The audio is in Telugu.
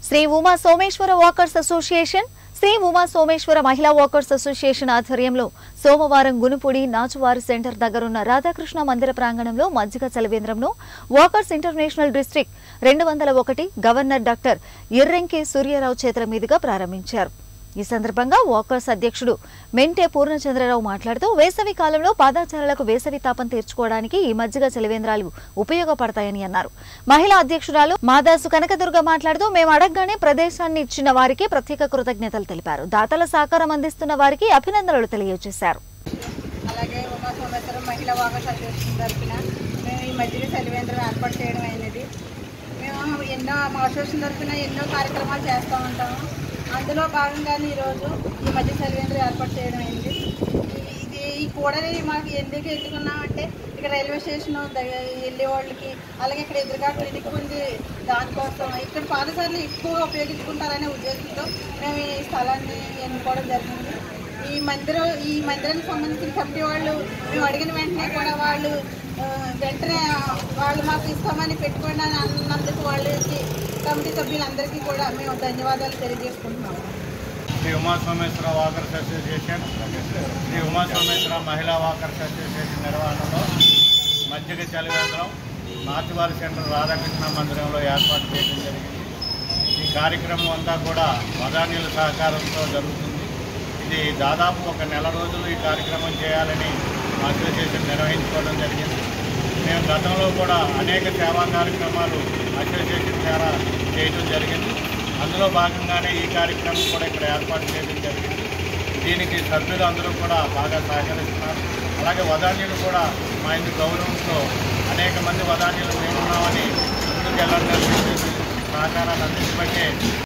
Shri Uma Someswara walkers association Shri Uma Someswara Mahila walkers association ఆధ్వర్యంలో సోమవారం గునుపూడి నాచువారి సెంటర్ దగ్గరున్న రాధాకృష్ణ మందిర ప్రాంగణంలో మజ్జిగ చలవేంద్రంను వాకర్స్ ఇంటర్నేషనల్ డిస్ట్రిక్ట్ రెండు వందల ఒకటి గవర్నర్ డాక్టర్ ఇర్రెంకి సూర్యారావు చేతుల మీదుగా ప్రారంభించారు ఈ సందర్భంగా వాకర్స్ అధ్యక్షుడు మెంటే పూర్ణచంద్రరావు మాట్లాడుతూ వేసవి కాలంలో పాదాచారులకు వేసవి తాపం తీర్చుకోవడానికి ఈ మజ్జిగ చలివేంద్రాలు ఉపయోగపడతాయని అన్నారు మహిళా అధ్యక్షురాలు మాదాసు కనకదుర్గ మాట్లాడుతూ మేము అడగగానే ప్రదేశాన్ని ఇచ్చిన వారికి ప్రత్యేక కృతజ్ఞతలు తెలిపారు దాతల సహకారం అందిస్తున్న వారికి అభినందనలు తెలియజేశారు అలాగే ఉమా సోమేశ్వరం మహిళా వాకర్స్ అసోసియేషన్ తరఫున మేము ఈ మధ్య చలివేంద్రం ఏర్పాటు చేయడం అయినది మేము ఎన్నో మా అసోసియేషన్ తరఫున ఎన్నో కార్యక్రమాలు చేస్తూ ఉంటాము అందులో భాగంగానే ఈరోజు ఈ మధ్య చలివేంద్రం ఏర్పాటు చేయడం అయింది ఇది ఈ కూడలి మాకు ఎందుకు ఎన్నుకున్నామంటే ఇక్కడ రైల్వే స్టేషన్ వెళ్ళే వాళ్ళకి అలాగే ఇక్కడ ఎదురుగా క్లినిక్ ఉంది దానికోసం ఇక్కడ పాదసార్లు ఎక్కువగా ఉపయోగించుకుంటారనే ఉద్దేశంతో మేము ఈ స్థలాన్ని ఎన్నుకోవడం జరిగింది ఈ మందిరం ఈ మందిరానికి సంబంధించిన కమిటీ వాళ్ళు మేము అడిగిన వెంటనే కూడా వాళ్ళు ఆ, వెంటనే వాళ్ళు మాకు ఇస్తామని పెట్టుకోండి అని అన్నందుకు వాళ్ళకి కమిటీ సభ్యులందరికీ కూడా మేము ధన్యవాదాలు తెలియజేసుకుంటున్నాము Shri Uma Someswara walkers association Shri Uma Someswara Mahila walkers association నిర్వహణలో మజ్జిగ చలివేంద్రం నాచువారి సెంటర్ రాధాకృష్ణ మందిరంలో ఏర్పాటు చేయడం జరిగింది ఈ కార్యక్రమం అంతా కూడా వదాన్యుల సహకారంతో జరుగుతుంది ఇది దాదాపు ఒక నెల రోజులు ఈ కార్యక్రమం చేయాలని మా అసోసియేషన్ నిర్వహించుకోవడం జరిగింది మేము గతంలో కూడా అనేక సేవా కార్యక్రమాలు అసోసియేషన్ ద్వారా చేయడం జరిగింది అందులో భాగంగానే ఈ కార్యక్రమం కూడా ఇక్కడ ఏర్పాటు చేయడం జరిగింది దీనికి సభ్యులు అందరూ కూడా బాగా సహకరిస్తున్నారు అలాగే వదాన్యులు కూడా మా ఇందు గౌరవంతో అనేక మంది వదాన్యులు మేమున్నామని ముందుకు వెళ్ళాలని చెప్పేసి సహకారాన్ని అందించబట్టే